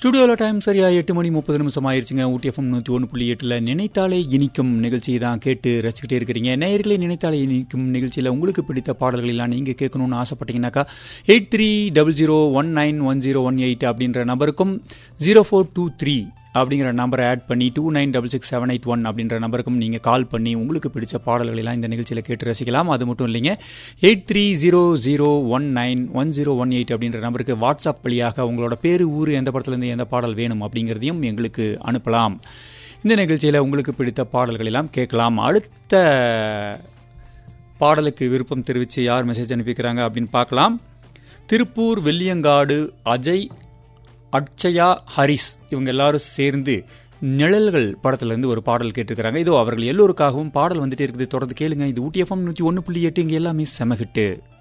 ஸ்டுடியோவில் டைம் சரியா எட்டு மணி முப்பது நிமிஷம் ஆயிடுச்சுங்க ஊட்டி எஃப்எம் நூற்றி ஒன்று புள்ளி எட்டில் நினைத்தாலே இனிக்கும் நிகழ்ச்சியை தான் கேட்டு ரசிக்கிட்டே இருக்கிறீங்க நேயர்களே நினைத்தாலே இனிக்கும் நிகழ்ச்சியில் உங்களுக்கு பிடித்த பாடல்கள் எல்லாம் நீங்கள் கேட்கணும்னு ஆசைப்பட்டீங்கன்னாக்கா eight three double zero one nine one zero one eight அப்படின்ற நம்பருக்கும் ஜீரோ ஃபோர் டூ த்ரீ அப்படிங்கிற நம்பரை ஆட் பண்ணி two nine double six seven eight one அப்படின்ற நம்பருக்கும் நீங்கள் கால் பண்ணி உங்களுக்கு பிடிச்ச பாடல்கள் எல்லாம் இந்த நிகழ்ச்சியில் கேட்டு ரசிக்கலாம் அது மட்டும் இல்லைங்க eight three zero zero one nine one zero one eight அப்படின்ற நம்பருக்கு வாட்ஸ்அப் வழியாக உங்களோட பேர் ஊர் எந்த படத்துலேருந்து எந்த பாடல் வேணும் அப்படிங்கிறதையும் எங்களுக்கு அனுப்பலாம் இந்த நிகழ்ச்சியில் உங்களுக்கு பிடித்த பாடல்கள் எல்லாம் கேட்கலாம் அடுத்த பாடலுக்கு விருப்பம் தெரிவித்து யார் மெசேஜ் அனுப்பிக்கிறாங்க அப்படின்னு பார்க்கலாம் திருப்பூர் வெள்ளியங்காடு அஜய் அட்சயா ஹரிஸ் இவங்க எல்லாரும் சேர்ந்து நிழல்கள் படத்துலேருந்து ஒரு பாடல் கேட்டிருக்கிறாங்க இதோ அவர்கள் எல்லோருக்காகவும் பாடல் வந்துட்டே இருக்குது தொடர்ந்து கேளுங்க இது ஊட்டி எஃப்எம் நூற்றி ஒன்று புள்ளி எட்டு இங்கே எல்லாமே செம ஹிட்டு